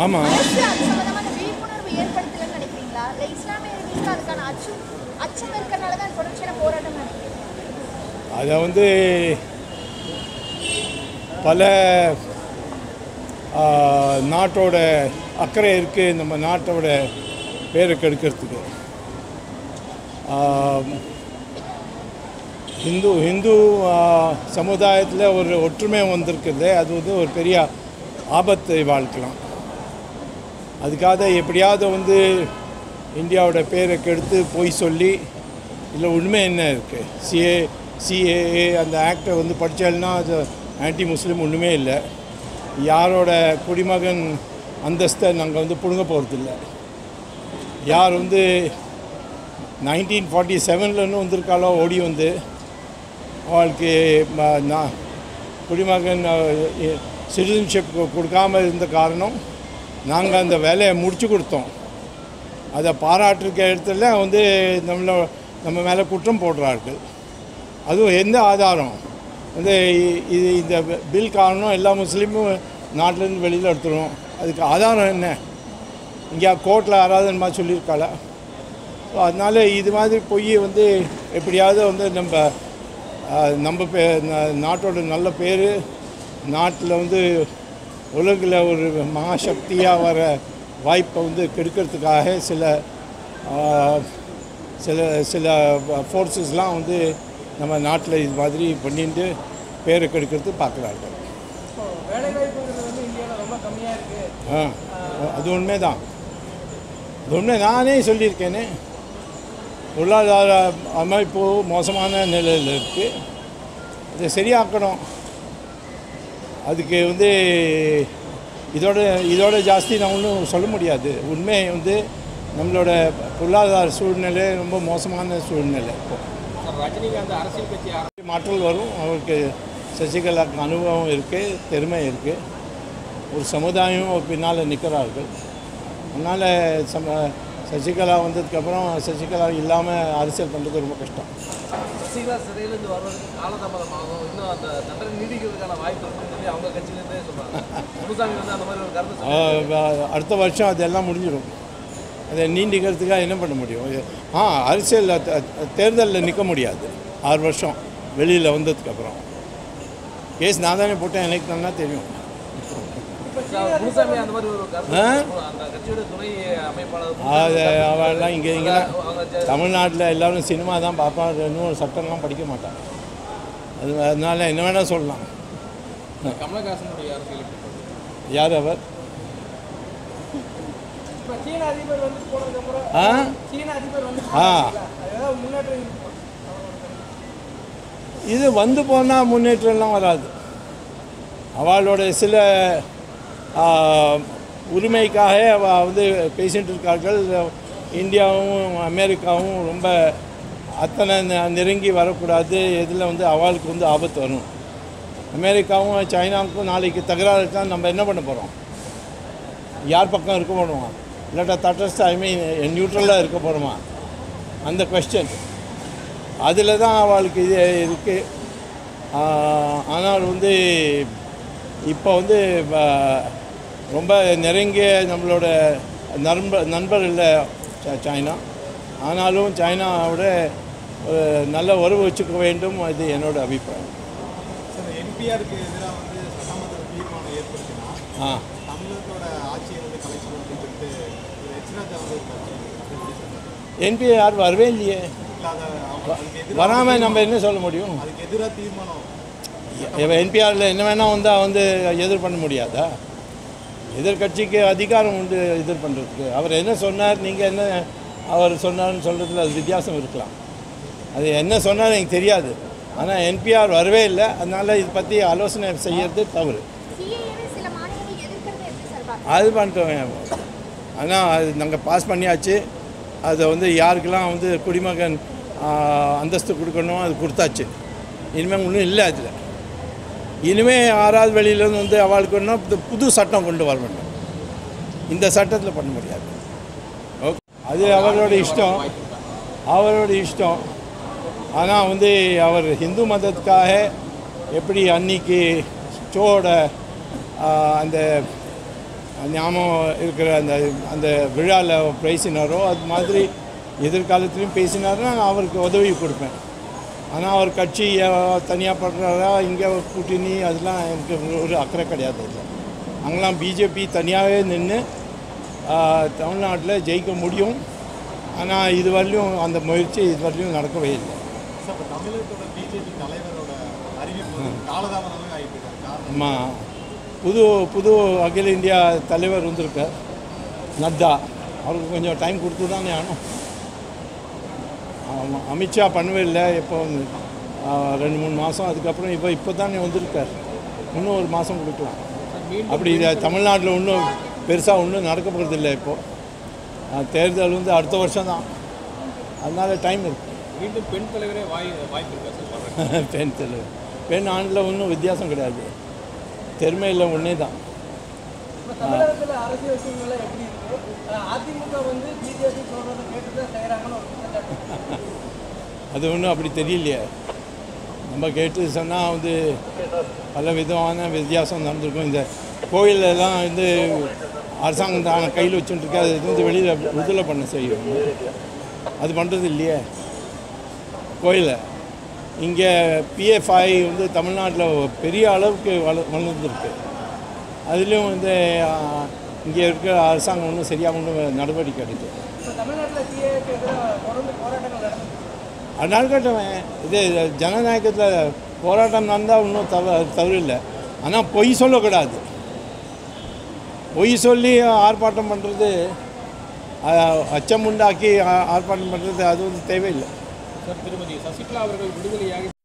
ஆமாம் அரசு அது சம்பந்தமான விழிப்புணர்வு ஏற்படுத்தலன்னு நினைக்கிறீங்களா இல்லை இஸ்லாமியர்களுக்கு அதுக்கான அச்சம் அச்சம் இருக்கிறனால தான் தொடர்ச்சியான போராட்டம் நினைக்கிறீங்க அதை வந்து பல ஆ, நாட்டோட அக்கறை இருக்குது நம்ம நாட்டோட பேரை கெடுக்கிறதுக்கு ஆ, ஹிந்து ஹிந்து சமுதாயத்தில் ஒரு ஒற்றுமை வந்திருக்குது அது வந்து ஒரு பெரிய ஆபத்தை வாழ்க்கலாம் அதுக்காக எப்படியாவது வந்து இந்தியாவோட பேரை கெடுத்து போய் சொல்லி இல்லை உண்மை என்ன இருக்குது சிஏ சிஏஏ அந்த ஆக்டை வந்து படித்தால்னா அது ஆன்டி முஸ்லீம் ஒன்றுமே இல்லை யாரோட குடிமகன் அந்தஸ்தை நாங்கள் வந்து பிடுங்க போகிறதில்ல யார் வந்து நைன்டீன் ஃபார்ட்டி செவன்லேருந்து வந்திருக்காளோ ஓடி வந்து அவளுக்கு ம- நான் குடிமகன் சிட்டிசன்ஷிப் கொடுக்காம இருந்த காரணம் நாங்கள் அந்த வேலையை முடிச்சு கொடுத்தோம் அதை பாராட்டுற இடத்துல வந்து நம்மள நம்ம மேலே குற்றம் போடுறார்கள் அதுவும் எந்த ஆதாரம் வந்து இ- இது இந்த பில் காரணம் எல்லா முஸ்லீமும் நாட்டிலேருந்து வெளியில் எடுத்துரும் அதுக்கு ஆதாரம் என்ன இங்கே கோர்ட்டில் யாராவது இந்த மாதிரி சொல்லியிருக்காளா ஸோ அதனால் இது மாதிரி பொய் வந்து எப்படியாவது வந்து நம்ம ஆஹ், நம்ம பே நா- நாட்டோட நல்ல பேர் நாட்டில் வந்து உலகில் ஒரு மகாசக்தியாக வர வாய்ப்பை வந்து கெடுக்கிறதுக்காக சில ஆஹ், சில சில ஃபோர்ஸஸ்லாம் வந்து நம்ம நாட்டில் இது மாதிரி பண்ணிட்டு பேரை கெடுக்கிறது பார்க்குறாங்க இப்போ வேலைவாய்ப்புங்கிறது வந்து இந்தியாவில் ரொம்ப கம்மியாக இருக்குது ஆ அது உண்மைதான் அது உண்மை நானே சொல்லியிருக்கேனே பொருளாதார அமைப்பு மோசமான நிலையில் இருக்குது இதை சரியாக்கணும் அதுக்கு வந்து இதோட இதோட ஜாஸ்தி நான் ஒன்றும் சொல்ல முடியாது உண்மை வந்து நம்மளோட பொருளாதார சூழ்நிலை ரொம்ப மோசமான சூழ்நிலை இப்போ சார் ரஜினிகாந்த் அரசியல் கட்சி ஆரம்பி மாற்றல் வரும் அவருக்கு சசிகலாவுக்கு அனுபவம் இருக்குது திறமை இருக்குது ஒரு சமுதாயம் அவர் பின்னால் நிற்கிறார்கள் அதனால் சம சசிகலா வந்ததுக்கப்புறம் சசிகலா இல்லாமல் அரசியல் பண்ணுறது ரொம்ப கஷ்டம் சசிகலா சிறையிலேருந்து வர்றதுக்கு காலதாமதமாகும் இன்னும் அந்த தண்டனை நீடிக்கிறதுக்கான வாய்ப்பு இருக்குன்னு சொல்லி அவங்க கட்சியிலேருந்தே சொல்கிறாங்க முனுசாமி வந்து அந்த மாதிரி ஒரு கருத்து சொல்லி- ஆஹ் அடுத்த வருஷம் அதெல்லாம் முடிஞ்சிடும் அதை நீண்டிக்கிறதுக்காக என்ன பண்ண முடியும் ஆ அரசியல் தேர்தலில் நிற்க முடியாது ஆறு வருஷம் வெளியில் வந்ததுக்கப்புறம் கேஸ் நான் தானே போட்டேன் எனக்கு நல்லா தெரியும் சார், முனுசாமி அந்த மாதிரி ஒரு கருத்து ஆ? அந்த கட்சியோட துணை அமைப்பாளர் அது அவெல்லாம் இங்கே இங்கே அவங்க ஜ- தமிழ்நாட்டில் எல்லாரும் சினிமா தான் பார்ப்பான் இன்னும் சட்டம்லாம் படிக்க மாட்டாங்க அது அதனால என்ன வேணால் சொல்லலாம் கமலஹாசனுடைய அரசியல் எப்படி போகுது? யார் அவர் இப்போ சீன அதிபர் வந்து போனதுக்கப்புறம் ஆ சீன அதிபர் வந்து ஆ ஏதாவது முன்னேற்றம் இது வந்து போனால் முன்னேற்றம்லாம் வராது அவளோட சில ஆ, உரிமைக்காக அவ வந்து பேசிகிட்டு இருக்கார்கள் இந்தியாவும் அமெரிக்காவும் ரொம்ப அத்தனை நெ- நெருங்கி வரக்கூடாது இதில் வந்து அவளுக்கு வந்து ஆபத்து வரும் அமெரிக்காவும் சைனாவுக்கும் நாளைக்கு தகராறு தான் நம்ம என்ன பண்ண போகிறோம் யார் பக்கம் இருக்க போகிறோமா இல்லாட்டா தட்டஸ்ட் ஐ மீன் நியூட்ரலாக இருக்க போகிறோமா அந்த கொஸ்டின் அதில் தான் அவளுக்கு இது இருக்குது ஆனால் வந்து இப்போ வந்து வ- ரொம்ப நெருங்கிய நம்மளோட நண்பர் நண்பர் இல்லை ச- சைனா ஆனாலும் சைனாவோட ஒரு நல்ல உறவு வச்சுக்க வேண்டும் அது என்னோட அபிப்பிராயம் சார் என்பிஆருக்கு எதிராக வந்து சட்டமன்ற தீர்மானம் ஏற்படுத்தினா ஆ தமிழகத்தோட ஆட்சியை வந்து கலைச்சு அப்படின்னு சொல்லிட்டு ஒரு எச்ராஜா வந்து இருக்காரு. அது எப்படி சார்? என்பிஆர் வரவே இல்லையே இல்லாத அவங்க அதுக்கு எதிராக வராமல் நம்ம என்ன சொல்ல முடியும் அதுக்கு எதிராக தீர்மானம் என்பிஆரில் என்ன வேணால் வந்தால் வந்து எதிர் பண்ண முடியாதா எதிர்கட்சிக்கு அதிகாரம் உண்டு எதிர் பண்ணுறதுக்கு அவர் என்ன சொன்னார் நீங்கள் என்ன அவர் சொன்னார்னு சொல்கிறதுல அது வித்தியாசம் இருக்கலாம் அது என்ன சொன்னார் எனக்கு தெரியாது ஆனால் என்பிஆர் வரவே இல்லை அதனால் இதை பற்றி ஆலோசனை செய்யறது தவறு சிஏஏவை சில மாநிலங்கள் எதிர்க்கிறது எப்படி சார் பார்க்குறீங்க அது பண்ணிட்டோம் ஆனால் அது நாங்கள் பாஸ் பண்ணியாச்சு அதை வந்து யாருக்கெல்லாம் வந்து குடிமகன் ஆ, அந்தஸ்து கொடுக்கணும் அது கொடுத்தாச்சு இனிமேல் ஒன்றும் இல்லை அதில் இனிமேல் ஆறாவது வெளியிலேருந்து வந்து அவளுக்கு இன்னும் புது- புது சட்டம் கொண்டு வர வேண்டும் இந்த சட்டத்தில் பண்ண முடியாது ஓகே அது அவரோட இஷ்டம் அவரோட இஷ்டம் ஆனால் வந்து அவர் ஹிந்து மதத்துக்காக எப்படி அன்னைக்கு ஷோட அந்த ஞாபகம் இருக்கிற அந்த அந்த விழாவில் பேசினாரோ அது மாதிரி எதிர்காலத்துலேயும் பேசினாருன்னா நான் அவருக்கு உதவி கொடுப்பேன் ஆனால் அவர் கட்சி தனியாக பண்ணுறாரா இங்கே கூட்டணி அதெல்லாம் எனக்கு ஒரு அக்கறை கிடையாது அதில் அங்கெல்லாம் பிஜேபி தனியாகவே நின்று தமிழ்நாட்டில் ஜெயிக்க முடியும் ஆனால் இது வரலையும் அந்த முயற்சி இது வரலையும் நடக்கவே இல்லை சார் இப்போ தமிழகத்தோட பிஜேபி தலைவரோட அறிவிப்பு வந்து காலதாமதமாக ஆகிட்டு இருக்காரு காரணம் நம்ம புது புது அகில இந்தியா தலைவர் வந்திருக்கார் நட்டா அவருக்கு கொஞ்சம் டைம் கொடுத்து தானே ஆகணும் ஆமாம் அமித்ஷா பண்ணவே இல்லை இப்போ வந்து ஆ, ரெண்டு மூணு மாதம் அதுக்கப்புறம் இப்போ இப்போ தானே வந்திருக்கார் இன்னும் ஒரு மாதம் கொடுக்கலாம் அப்படி இதை தமிழ்நாட்டில் ஒன்றும் பெருசாக ஒன்றும் நடக்க போகிறதில்ல இப்போது தேர்தல் வந்து அடுத்த வருஷம் தான் அதனால டைம் இருக்கு மீண்டும் பெண் தலைவரே வாய் வாய்ப்பு இருக்கா சார் பெண் தலைவர் பெண் ஆணில் ஒன்றும் வித்தியாசம் கிடையாது தெருமையில் ஒன்றே தான் தமிழகத்தில் அரசியல் சூழ்நிலை எப்படி இருக்கு அஹ் அதிமுக வந்து பிஜேபி சொல்றதை கேட்டு தான் செய்கிறாங்கன்னு ஒரு குற்றச்சாட்டு அது ஒன்றும் அப்படி தெரியலையே நம்ம கேட்டு சொன்னால் வந்து பல விதமான வித்தியாசம் நடந்திருக்கும் இந்த கோயிலெல்லாம் வந்து அரசாங்கம் தான் கையில் வச்சுட்டுருக்கு அது வந்து வெளியில் விடுதலை பண்ண செய்யும் அது பண்ணுறது இல்லையே கோயிலை இங்கே பிஎஃப்ஐ வந்து தமிழ்நாட்டில் பெரிய அளவுக்கு வள வளர்ந்துருக்கு அதுலேயும் வந்து இங்கே இருக்கிற அரசாங்கம் ஒன்றும் சரியாக ஒன்றும் நடவடிக்கை எடுக்கல இப்போ தமிழ்நாட்டில் சிஏக்கு எதிராக தொடர்ந்து போராட்டங்கள் நடக்குது அதனால கேட்டவன் இது ஜனநாயகத்தில் போராட்டம் நடந்தால் ஒன்றும் தவ தவறு இல்லை ஆனால் பொய் சொல்லக்கூடாது பொய் சொல்லி ஆர்ப்பாட்டம் பண்ணுறது அச்சம் உண்டாக்கி ஆ- ஆர்ப்பாட்டம் பண்ணுறது அது வந்து தேவையில்லை சார் திருமதி சசிகலா அவர்கள் விடுதலையாகி